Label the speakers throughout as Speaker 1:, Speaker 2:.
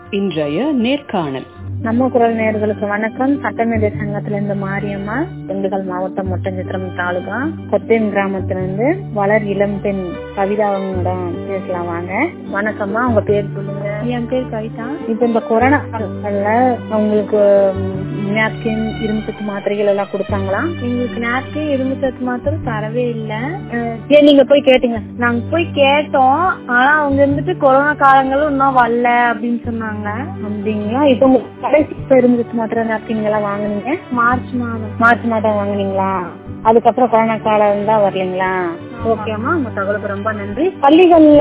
Speaker 1: இன்றைய நேர்காணல்
Speaker 2: நம்ம குரல் நேர்களுக்கு வணக்கம் சட்டமேதை சங்கத்திலிருந்து மாரியம்மா திண்டுக்கல் மாவட்டம் ஒட்டஞ்சித்திரம் தாலுகா கொத்தேன் கிராமத்திலிருந்து வளர் இளம் பெண் கவிதா அவங்களிடம் பேசலாம் வாங்க வணக்கம்மா உங்க பேர் சொல்லுங்க
Speaker 3: என் பேர் கவிதா
Speaker 2: இப்ப இந்த கொரோனா காலத்துல உங்களுக்கு நாப்கின் இரும்பு சத்து மாத்திரைகள் எல்லாம் கொடுத்தாங்களா
Speaker 3: எங்களுக்கு நேரத்தையும் இரும்பு சத்து மாத்திரம் தரவே இல்லை
Speaker 2: ஏன் நீங்க போய் கேட்டீங்க
Speaker 3: நாங்க போய் கேட்டோம் ஆனா அவங்க இருந்துட்டு கொரோனா காலங்களும் இன்னும் வரல அப்படின்னு சொன்னாங்க
Speaker 2: அப்படிங்களா இப்ப உங்களுக்கு கடைசி இப்ப இரும்பு சத்து மாத்திரை நாப்கின் எல்லாம் வாங்குனீங்க
Speaker 3: மார்ச் மாதம்
Speaker 2: மார்ச் மாதம் வாங்குனீங்களா அதுக்கப்புறம் கொரோனா காலம் தான் வரலீங்களா ஓகேம்மா உங்க தகவலுக்கு ரொம்ப நன்றி பள்ளிகள்ல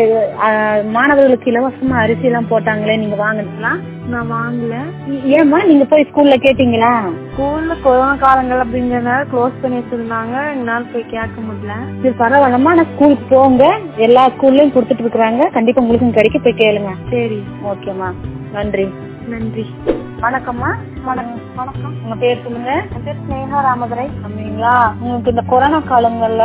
Speaker 2: அஹ், மாணவர்களுக்கு இலவசமா அரிசி எல்லாம் போட்டாங்களே நீங்க வாங்குனீங்களா
Speaker 3: நான் வாங்கல
Speaker 2: ஏம்மா நீங்க போய் ஸ்கூல்ல கேட்டீங்களா
Speaker 3: ஸ்கூல்ல கொரோனா காலங்கள் அப்படிங்கறதுனால க்ளோஸ் பண்ணி வச்சிருந்தாங்க எங்களால போய் கேட்க முடியல
Speaker 2: சரி பரவாயில்லம்மா நான் ஸ்கூலுக்கு போங்க எல்லா ஸ்கூல்லயும் கொடுத்துட்டு இருக்காங்க கண்டிப்பா உங்களுக்கும் கிடைக்க போய் கேளுங்க
Speaker 3: சரி
Speaker 2: ஓகேம்மா நன்றி
Speaker 3: நன்றி
Speaker 2: வணக்கம்மா
Speaker 3: வணக்கம் வணக்கம்
Speaker 2: உங்க பேர் சொல்லுங்க
Speaker 3: என் பேர் ஸ்னேகா ராமதுரை
Speaker 2: அப்படிங்களா உங்களுக்கு இந்த கொரோனா காலங்கள்ல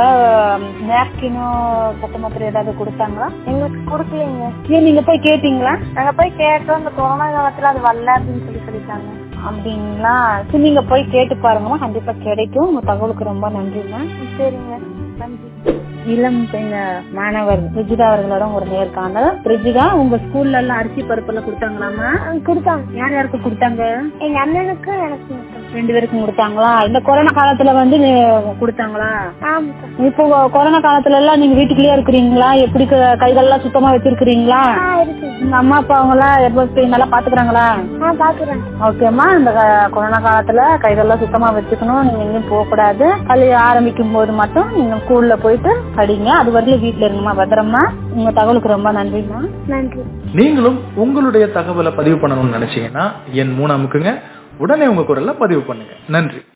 Speaker 2: நேப்கினும் சட்ட மாத்திரை ஏதாவது கொடுத்தாங்களா
Speaker 3: எங்களுக்கு கொடுக்கலைங்க
Speaker 2: ஏன் நீங்க போய் கேட்டீங்களா
Speaker 3: நாங்க போய் கேட்டோம் இந்த கொரோனா காலத்துல அது வரல அப்படின்னு சொல்லி சொல்லிட்டாங்க
Speaker 2: அப்படிங்களா சரி நீங்க போய் கேட்டு பாருங்கம்மா கண்டிப்பா கிடைக்கும் உங்க தகவலுக்கு ரொம்ப நன்றிம்மா
Speaker 3: சரிங்க நன்றி
Speaker 2: இளம் பெண் மாணவர் ரிஜிதா அவர்களோட ஒரு நேர்காணல் ரிஜிதா உங்க ஸ்கூல்ல எல்லாம் அரிசி பருப்பு எல்லாம் கொடுத்தாங்களாமா
Speaker 3: கொடுத்தாங்க
Speaker 2: யார் யாருக்கு கொடுத்தாங்க
Speaker 3: எங்க அண்ணனுக்கும் எனக்கு மட்டும்
Speaker 2: ரெண்டு பேருக்கும் கொடுத்தாங்களா இந்த கொரோனா காலத்துல வந்து நீ- கொடுத்தாங்களா
Speaker 3: ஆமாக்கா
Speaker 2: இப்போ கொரோனா காலத்துல எல்லாம் நீங்க வீட்டுக்குள்ளேயே இருக்கிறீங்களா எப்படி க- கைகள்லாம் சுத்தமா வச்சிருக்கிறீங்களா
Speaker 3: ஆ இருக்கு
Speaker 2: உங்க அம்மா அப்பா அவங்க எல்லாம் எப்படி நல்லா பாத்துக்கிறாங்களா
Speaker 3: ஆ பாக்குறேன்
Speaker 2: ஓகேம்மா இந்த க- கொரோனா காலத்துல கைகள்லாம் சுத்தமா வச்சுக்கணும் நீங்க எங்கேயும் போக கூடாது பள்ளி ஆரம்பிக்கும் போது மட்டும் நீங்க ஸ்கூல்ல போயிட்டு படிங்க அது வரையிலும் வீட்டுல இருங்கம்மா பத்திரமா உங்க தகவலுக்கு ரொம்ப நன்றிம்மா
Speaker 3: நன்றி
Speaker 4: நீங்களும் உங்களுடைய தகவலை பதிவு பண்ணணும்னு நினைச்சீங்கன்னா என் மூணு அமுக்குங்க உடனே உங்க குரல்ல பதிவு பண்ணுங்க நன்றி